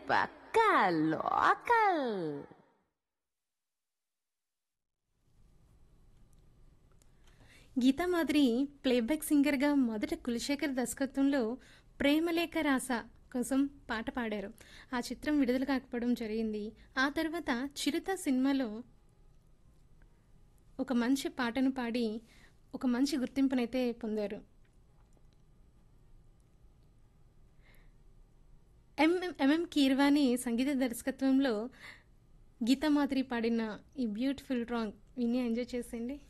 పక్కా local Gita మాదిరి playback సింగర్గా మొదట కులశేఖర్ దర్శకత్వంలో ప్రేమలేఖ రాస కోసం పాట పాడారు ఆ చిత్రం విడుదల కాకపోవడం జరిగింది ఆ తర్వాత చిరుత సినిమాలో ఒక మంచి పాటను పాడి ఒక మంచి గుర్తింపునైతే పొందారు ఎంఎం ఎంఎం కీర్వాణి సంగీత దర్శకత్వంలో గీతా మాదిరి పాడిన ఈ బ్యూటిఫుల్ రాంగ్ విని ఎంజాయ్ చేసేయండి